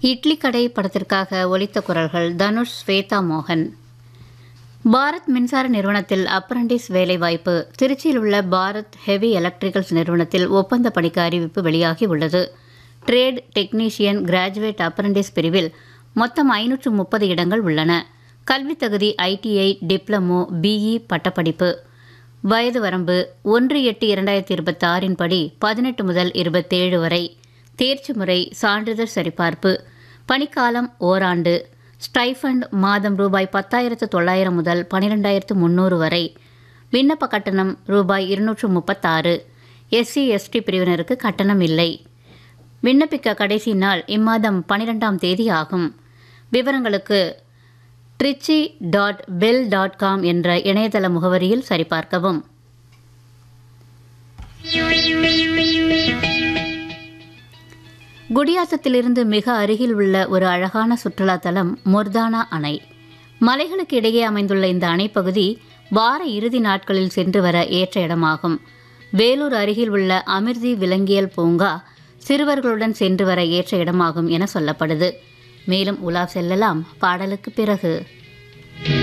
இட்லி கடை படத்திற்காக ஒலித்த குரல்கள் தனுஷ் ஸ்வேதா மோகன் பாரத் மின்சார நிறுவனத்தில் அப்ரண்டிஸ் வேலைவாய்ப்பு திருச்சியில் உள்ள பாரத் ஹெவி எலக்ட்ரிக்கல்ஸ் நிறுவனத்தில் ஒப்பந்த பணிக்கு அறிவிப்பு வெளியாகி உள்ளது ட்ரேட் டெக்னீஷியன் கிராஜுவேட் அப்ரண்டிஸ் பிரிவில் மொத்தம் ஐநூற்று முப்பது இடங்கள் உள்ளன கல்வித் தகுதி ஐடிஐ டிப்ளமோ பிஇ பட்டப்படிப்பு வயது வரம்பு ஒன்று எட்டு இரண்டாயிரத்தி இருபத்தி ஆறின் படி பதினெட்டு முதல் இருபத்தேழு வரை தேர்ச்சி முறை சான்றிதழ் சரிபார்ப்பு பணிக்காலம் ஓராண்டு ஸ்டைஃபண்ட் மாதம் ரூபாய் பத்தாயிரத்து தொள்ளாயிரம் முதல் பன்னிரெண்டாயிரத்து முந்நூறு வரை விண்ணப்ப கட்டணம் ரூபாய் இருநூற்று முப்பத்தாறு எஸ்சி எஸ்டி பிரிவினருக்கு கட்டணம் இல்லை விண்ணப்பிக்க கடைசி நாள் இம்மாதம் பன்னிரெண்டாம் தேதி ஆகும் விவரங்களுக்கு Trichy dot BEL dot com என்ற இணையதள முகவரியில் சரிபார்க்கவும் குடியாத்தத்திலிருந்து மிக அருகில் உள்ள ஒரு அழகான சுற்றுலா தலம் மொர்தானா அணை மலைகளுக்கு இடையே அமைந்துள்ள இந்த அணைப்பகுதி வார இறுதி நாட்களில் சென்று வர ஏற்ற இடமாகும் வேலூர் அருகில் உள்ள அமிர்தி விலங்கியல் பூங்கா சிறுவர்களுடன் சென்று வர ஏற்ற இடமாகும் என சொல்லப்படுது மேலும் உலா செல்லலாம் பாடலுக்கு பிறகு